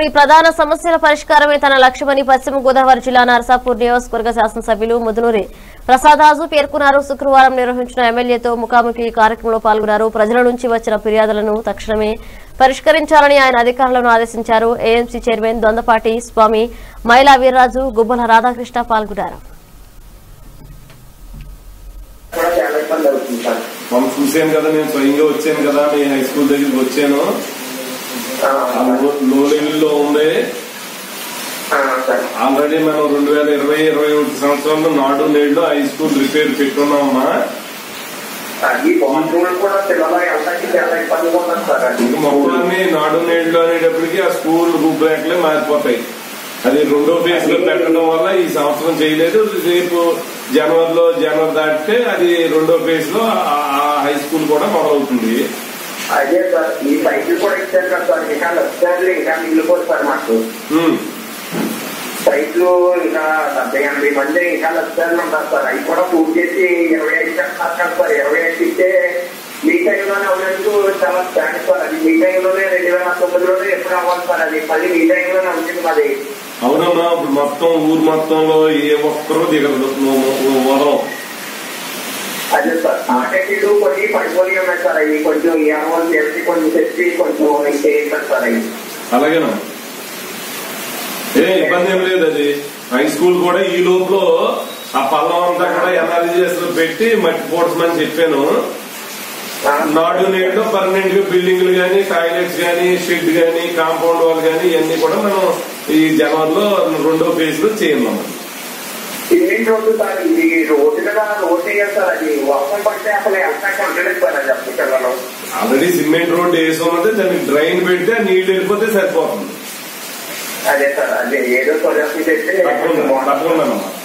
జిల్లాలోని ప్రధాన సమస్యల పరిష్కారమే తన లక్ష్యమని పశ్చిమ గోదావరి జిల్లా నరసాపూర్ నియోజకవర్గ శాసనసభ్యులు ముదునూరి ప్రసాదరాజు పేర్కొన్నారు శుక్రవారం నిర్వహించిన ఎమ్మెల్యేతో ముఖాముఖి కార్యక్రమంలో పాల్గొన్నారు ప్రజల నుంచి వచ్చిన ఫిర్యాదులను తక్షణమే పరిష్కరించాలని ఆయన అధికారులను ఆదేశించారు ఏఎంసీ చైర్మన్ దొందపాటి స్వామి మైలా వీర్రాజు గుబ్బల రాధాకృష్ణ పాల్గొన్నారు కూడా చాలా ఇబ్బంది అవుతుంది సార్ మనం చూశాను కదా నేను స్వయంగా వచ్చాను కదా మీ హై స్కూల్ దగ్గరికి వచ్చాను ఆ, ఆ లో- లో లెవెల్ లో ఉంది ఆ, సార్ ఆల్రెడీ మనం రెండు వేల ఇరవై ఇరవై ఒకటి సంవత్సరంలో నాడు నేడు హై స్కూల్ రిపేర్ పెట్టుకున్నామా అది బాత్రూమ్ కూడా పిల్లలు వెళ్ళడానికి చాలా ఇబ్బందిగా ఉన్నది సార్ అది ఇంక మొత్తాన్ని నాడు నేడు అనేటప్పటికి ఆ స్కూల్ రూపురేఖలే మారిపోతాయి అది రెండో ఫేజ్ లో పెట్టడం వల్ల ఈ సంవత్సరం చేయలేదు రేపు జనవరిలో జనవరి దాటితే అది రెండో ఫేజ్ లో ఆ- ఆ హై స్కూల్ కూడా మొదలవుతుంది అదే సార్ ఈ సైకిల్ కూడా ఇచ్చారు కదా సార్ ఇంకా లక్షలు ఇంకా మిగిలిపోదు సార్ మాకు ఉమ్. సైట్లు ఇంకా డెబ్బై ఎనభై మంది ఇంకా లక్షలు ఉంటారు సార్ అవి కూడా పూర్తి చేసి ఇరవై ఐదు చేస్తారు కదా సార్ ఇరవై ఐదు ఇస్తే మీ టైంలోనే అవునందుకు చాలా థ్యాంక్స్ సార్ అది మీ టైంలోనే రెండు వేల తొమ్మిదిలోనే ఎప్పుడు అవ్వాలి సార్ అది మళ్ళీ మీ టైంలోనే అవుతుంది మాది అవునమ్మా ఇప్పుడు మొత్తం ఊరు మొత్తంలో ఏ ఒక్కరూ దిగదు వదలం అదే సార్ ఆటలు కొన్ని పడిపోయి ఉన్నాయి సార్ అవి కొంచెం ఏమో చేసి కొంచెం తెచ్చి కొంచెం ఇంకేస్తారు సార్ అవి అలాగేనా ఏ ఇబ్బంది ఏం లేదు అది హై స్కూల్ కూడా ఈ లోపల ఆ పల్లం అంతా కూడా ఎనాలిసిస్ లో పెట్టి మట్టి పోడ్చమని చెప్పాను నాడు నేడు పర్మనెంట్ గా బిల్డింగ్లు గానీ టాయిలెట్స్ గానీ షెడ్ గానీ కాంపౌండ్ వాల్ గానీ ఇవన్నీ కూడా మనం ఈ జనవరిలో రెండో ఫేజ్ లో చేయన్నాం సిమెంట్ రోడ్డు సార్ ఇది రోడ్డు కదా రోడ్ వేయాలి సార్ అది వర్షం పడితే అసలు ఎంత కంటలేదు సార్ అది అప్పుడు పిల్లలు ఆల్రెడీ సిమెంట్ రోడ్ వేసి ఉన్నది దానికి డ్రైన్ పెడితే ఆ నీళ్లు వెళ్ళిపోతే సరిపోతుంది అదే సార్ అదే ఏదో సొల్యూషన్ చేస్తే తప్పకుండా తప్పకుండా